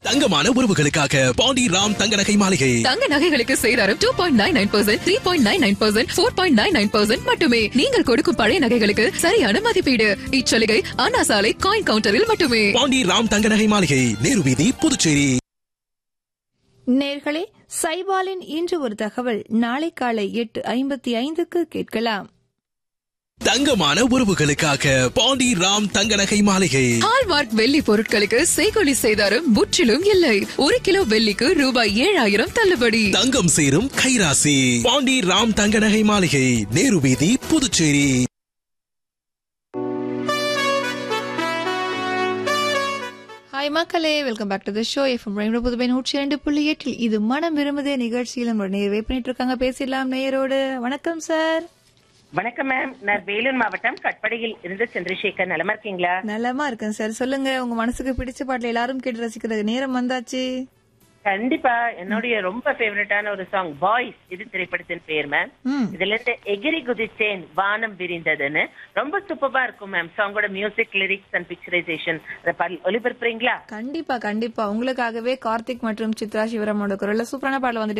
தங்கமான உறவுகளுக்காக பாண்டி ராம் தங்க நகை மாளிகை தங்க நகைகளுக்கு சேதாரம் two point nine nine percent three point nine nine percent four point nine nine percent மட்டுமே நீங்கள் கொடுக்கும் பழைய நகைகளுக்கு சரியான மதிப்பீடு இச்சலுகை அண்ணா சாலை காயின் கவுண்டரில் மட்டுமே பாண்டி ராம் தங்க நகை மாளிகை நேரு வீதி புதுச்சேரி நேர்களே சைபாலின் இன்று ஒரு தகவல் நாளை காலை எட்டு ஐம்பத்தி ஐந்துக்கு கேட்கலாம் தங்கமான உறவுகளுக்காக பாண்டி ராம் தங்க நகை மாளிகை ஹால்மார்க் வெள்ளி பொருட்களுக்கு செய்கொலி சேதாரம் முற்றிலும் இல்லை ஒரு கிலோ வெள்ளிக்கு ரூபாய் ஏழாயிரம் தள்ளுபடி தங்கம் சேரும் கைராசி பாண்டி ராம் தங்க நகை மாளிகை நேரு வீதி புதுச்சேரி ஹாய் மக்களே welcome back to the show FM rainbow Puduvai நூற்றி இரண்டு புள்ளி எட்டில் இது மனம் விரும்புதே நிகழ்ச்சியில் நம்ம நேர் வெயிட் பண்ணிட்டு இருக்காங்க பேசிடலாம் நேயரோடு வணக்கம் சார் வணக்கம் மேம் நான் வேலூர் மாவட்டம் கட்படையில் இருந்து சந்திரசேகர் நலமா இருக்கீங்களா நலமா இருக்கேன் சார் சொல்லுங்க உங்க மனசுக்கு பிடிச்ச பாட்டுல எல்லாரும் கேட்டு ரசிக்கிறது நேரம் வந்தாச்சு கண்டிப்பா என்னுடைய ரொம்ப ஃபேவரட்டான ஒரு சாங் பாய்ஸ் இது திரைப்படத்தின் பேர் மேம் ம். இதுல இருந்து எகிரி குதிச்சேன் வானம் விரிந்ததுன்னு ரொம்ப சூப்பரா இருக்கும் மேம் சாங்கோட மியூசிக் லிரிக்ஸ் அண்ட் பிக்சரைசேஷன் ஒளிபரப்புறீங்களா கண்டிப்பா கண்டிப்பா உங்களுக்காகவே கார்த்திக் மற்றும் சித்ரா சிவராமோட குரல்ல சூப்பரான பாடல் வந்துட்டு